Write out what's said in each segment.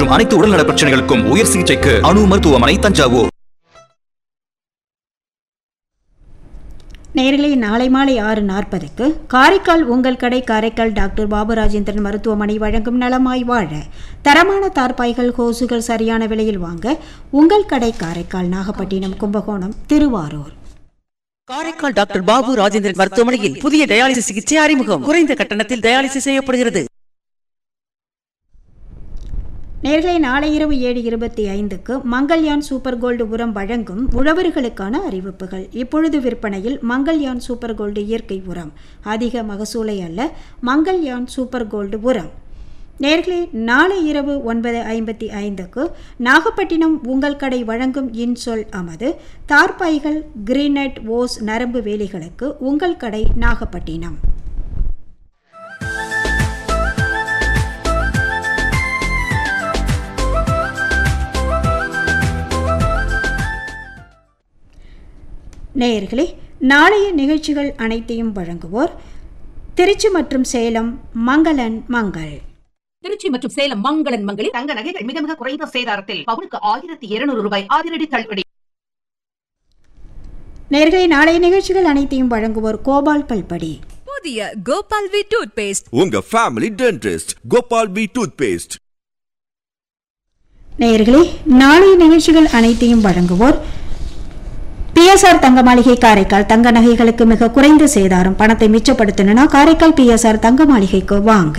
மற்றும் அனைத்து உடல்நல பிரச்சனைகளுக்கும் உயர் சிகிச்சைக்கு அணு மருத்துவமனை தஞ்சாவூர் நேர்களே நாளை மாலை ஆறு நாற்பதுக்கு காரைக்கால் உங்கள் கடை காரைக்கால் டாக்டர் பாபு ராஜேந்திரன் மருத்துவமனை வழங்கும் நலமாய் வாழ தரமான தார்பாய்கள் ஹோசுகள் சரியான விலையில் வாங்க உங்கள் கடை காரைக்கால் நாகப்பட்டினம் கும்பகோணம் திருவாரூர் காரைக்கால் டாக்டர் பாபு ராஜேந்திரன் மருத்துவமனையில் புதிய டயாலிசிஸ் சிகிச்சை அறிமுகம் குறைந்த கட்டணத்தில் டயாலிசிஸ் செய்யப்படுகிறது நேர்களை நாளை இரவு ஏழு இருபத்தி ஐந்துக்கு மங்கள்யான் சூப்பர் கோல்டு உரம் வழங்கும் உழவர்களுக்கான அறிவிப்புகள் இப்பொழுது விற்பனையில் மங்கள்யான் சூப்பர் கோல்டு இயற்கை உரம் அதிக மகசூலை அல்ல மங்கள்யான் சூப்பர் கோல்டு உரம் நேர்களே நாளை இரவு ஒன்பது ஐம்பத்தி ஐந்துக்கு நாகப்பட்டினம் உங்கள் கடை வழங்கும் இன்சொல் அமது தார்பாய்கள் கிரீனட் ஓஸ் நரம்பு வேலிகளுக்கு உங்கள் கடை நாகப்பட்டினம் நேயர்களே நாளைய நிகழ்ச்சிகள் அனைத்தையும் வழங்குவோர் திருச்சி மற்றும் சேலம் மங்களன் மங்கள் திருச்சி மற்றும் சேலம் மங்களன் மங்களில் தங்க நகைகள் மிக மிக குறைந்த சேதாரத்தில் பவுனுக்கு ஆயிரத்தி இருநூறு ரூபாய் அதிரடி தள்ளுபடி நேர்களை நாளைய நிகழ்ச்சிகள் அனைத்தையும் வழங்குவோர் கோபால் பல்படி புதிய கோபால் வி டூத் பேஸ்ட் உங்க family dentist Gopal B tooth paste நேயர்களே நாளைய நிகழ்ச்சிகள் அனைத்தையும் வழங்குவோர் பிஎஸ்ஆர் தங்க மாளிகை காரைக்கால் தங்க நகைகளுக்கு மிக குறைந்த சேதாரம் பணத்தை மிச்சப்படுத்தணும்னா காரைக்கால் பிஎஸ்ஆர் தங்க மாளிகைக்கு வாங்க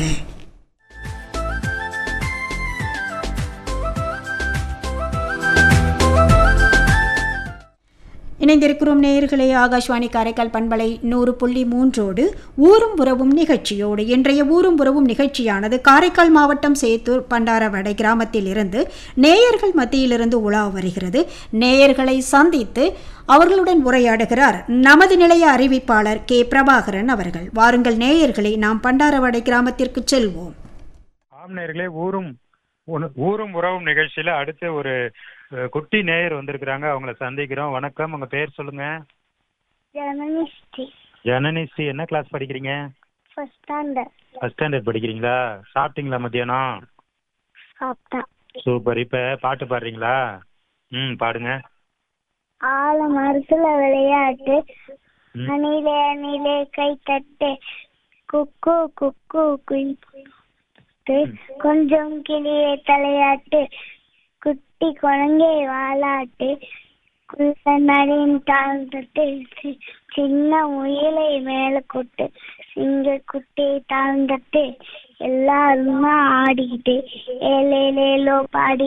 இணைந்திருக்கிறோம் நேயர்களே ஆகாஷ்வாணி காரைக்கால் பண்பலை நூறு புள்ளி மூன்றோடு ஊரும் உறவும் நிகழ்ச்சியோடு இன்றைய ஊரும் உறவும் நிகழ்ச்சியானது காரைக்கால் மாவட்டம் சேத்தூர் பண்டாரவடை கிராமத்தில் இருந்து நேயர்கள் மத்தியிலிருந்து உலா வருகிறது நேயர்களை சந்தித்து அவர்களுடன் உரையாடுகிறார் நமது நிலைய அறிவிப்பாளர் கே பிரபாகரன் அவர்கள் வாருங்கள் நேயர்களை நாம் பண்டாரவடை கிராமத்திற்கு செல்வோம் ஆம் நேயர்களே ஊரும் உண- ஊரும் உறவும் நிகழ்ச்சியில அடுத்து ஒரு அஹ், குட்டி நேயர் வந்திருக்கிறாங்க அவங்கள சந்திக்கிறோம் வணக்கம் உங்க பேர் சொல்லுங்க ஜெர்மனிஸ்டி ஜனனிஸ்ரீ என்ன கிளாஸ் படிக்கிறீங்க ஃபர்ஸ்ட் ஸ்டாண்டர்ட் ஃபர்ஸ்ட் ஸ்டாண்டர்ட் படிக்கிறீங்களா சாப்பிட்டீங்களா மத்தியானம் சாப்பிட்டேன் சூப்பர் இப்ப பாட்டு பாடுறீங்களா ம் பாடுங்க ஆல மரத்துல விளையாட்டு ம். அணிலே அணிலே கை தட்டு குக்கு குக்கு குயிட்டு கொஞ்சம் கிளியே தலையாட்டு குட்டி குழந்தை வாலாட்டு குள்ளநடின் தாழ்ந்துட்டு சி- சின்ன முயலை மேல கொட்டு சிங்க குட்டி தாழ்ந்துட்டு எல்லாருமா ஆடிக்கிட்டு ஏலேலேலோ பாடி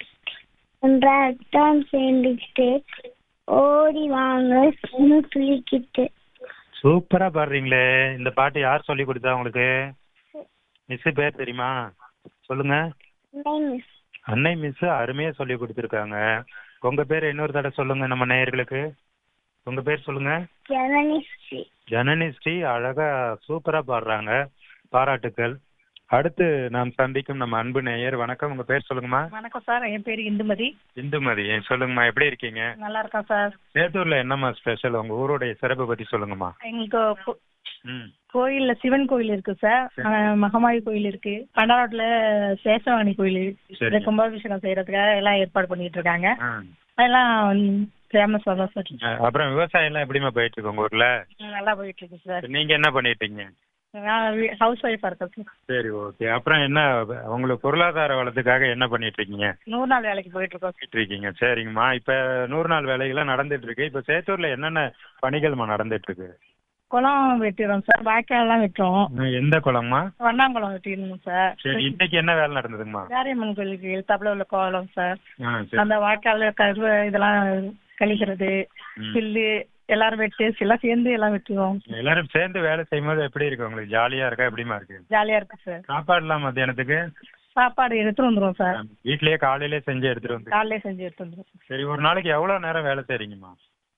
ஒன்றாத்தான் சேர்ந்துக்கிட்டு ஓடி வாங்க இன்னும் துளிக்கிட்டு சூப்பரா பாடுறீங்களே இந்த பாட்டு யார் சொல்லி கொடுத்தா உங்களுக்கு மிஸ் பேர் தெரியுமா சொல்லுங்க மிஸ் அன்னை மிஸ் அருமையா சொல்லி கொடுத்துருக்காங்க உங்க பேர் இன்னொரு தடவை சொல்லுங்க நம்ம நேயர்களுக்கு உங்க பேர் சொல்லுங்க ஜெர்மனிஸ்டி ஜனனி ஸ்ரீ அழகா சூப்பரா பாடுறாங்க பாராட்டுக்கள் அடுத்து நாம் சந்திக்கும் நம்ம அன்பு நேயர் வணக்கம் உங்க பேர் சொல்லுங்கம்மா வணக்கம் சார் என் பேர் இந்துமதி இந்துமதி சொல்லுங்கம்மா எப்படி இருக்கீங்க நல்லா இருக்கேன் சார் சேத்தூர்ல என்னம்மா ஸ்பெஷல் உங்க ஊருடைய சிறப்பு பத்தி சொல்லுங்கம்மா எங்களுக்கு கோ- ம் கோயில்ல சிவன் கோயில் இருக்கு சார் அஹ் மகமாயி கோயில் இருக்கு பண்டாரோட்ல சேஷவாணி கோயில் சரி. இந்த கும்பாபிஷேகம் செய்யறதுக்காக எல்லாம் ஏற்பாடு பண்ணிட்டு இருக்காங்க ஆ. அதெல்லாம் ஃபேமஸ் தான் சார் அஹ் அப்புறம் விவசாயம் எல்லாம் எப்படிமா போயிட்டு இருக்கு உங்க ஊர்ல ம், நல்லா போயிட்டு இருக்கு சார் நீங்க என்ன பண்ணிட்டு இருக்கீங்க நான் ஹவுஸ் ஒய்ஃபா இருக்கேன் சார் சரி ஓகே அப்புறம் என்ன உங்களுக்கு பொருளாதார வளத்துக்காக என்ன பண்ணிட்டு இருக்கீங்க நூறு நாள் வேலைக்கு போயிட்டு இருக்கோம் பண்ணிட்டு இருக்கீங்க சரிங்கம்மா இப்ப நூறு நாள் வேலைகள்லாம் நடந்துட்டு இருக்கு இப்ப சேத்தூர்ல என்னென்ன பணிகள்மா நடந்துட்டு இருக்கு குளம் வெட்டிடுறோம் சார் வாய்க்கால்லாம் வெட்டுறோம் ம், எந்த குளம்மா வண்ணாங்குளம் வெட்டிடணும் சார் சரி இன்னைக்கு என்ன வேலை நடந்ததுங்கம்மா காரியம்மன் கோயிலுக்கு எழுத்தாப்புல உள்ள கோலம் சார் ஆ சரி அந்த வாய்க்கால கருவ இதெல்லாம் கழிக்கிறது ம். பில்லு எல்லாரும் வெட்டு எல்லாம் சேர்ந்து எல்லாம் வெட்டுவோம் எல்லாரும் சேர்ந்து வேலை செய்யும்போது எப்படி இருக்கு உங்களுக்கு ஜாலியா இருக்கா எப்படிமா இருக்கு ஜாலியா இருக்கு சார் சாப்பாடுலாம் மத்தியானத்துக்கு சாப்பாடு எடுத்துட்டு வந்துருவோம் சார் வீட்லயே காலையிலே செஞ்சு எடுத்துட்டு வந்து காலையிலே செஞ்சு எடுத்து வந்துருவோம் சரி ஒரு நாளைக்கு எவ்வளவு நேரம் வேலை செய்றீங்கம்மா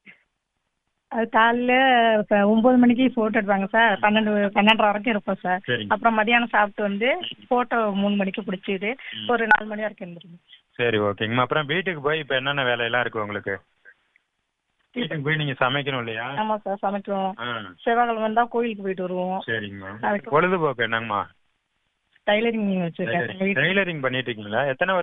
அது காலையில இப்ப ஒன்பது மணிக்கு போட்டோ எடுப்பாங்க சார் பன்னெண்டு பன்னெண்டரை வரைக்கும் இருப்போம் சார் சரிங்க அப்புறம் மதியானம் சாப்பிட்டு வந்து போட்டோ மூணு மணிக்கு பிடிச்சிது ஒரு நாலு மணி வரைக்கும் இருந்துருங்க சரி ஓகேங்கம்மா அப்புறம் வீட்டுக்கு போய் இப்ப என்னென்ன வேலையெல்லாம் இருக்கு உங்களுக்கு வீட்டுக்கு போய் நீங்க சமைக்கணும் இல்லையா ஆமா சார் சமைக்கிறோம் ஆ செவ்வாய்க்கிழமை வந்தா கோயிலுக்கு போயிட்டு வருவோம் சரிங்கம்மா அதுக்கு- பொழுதுபோக்கு என்னங்கம்மா டைலரிங் வச்சிருக்கேன் வீட்டுல. டெய்லரிங் பண்ணிட்டு இருக்கீங்களா எத்தனை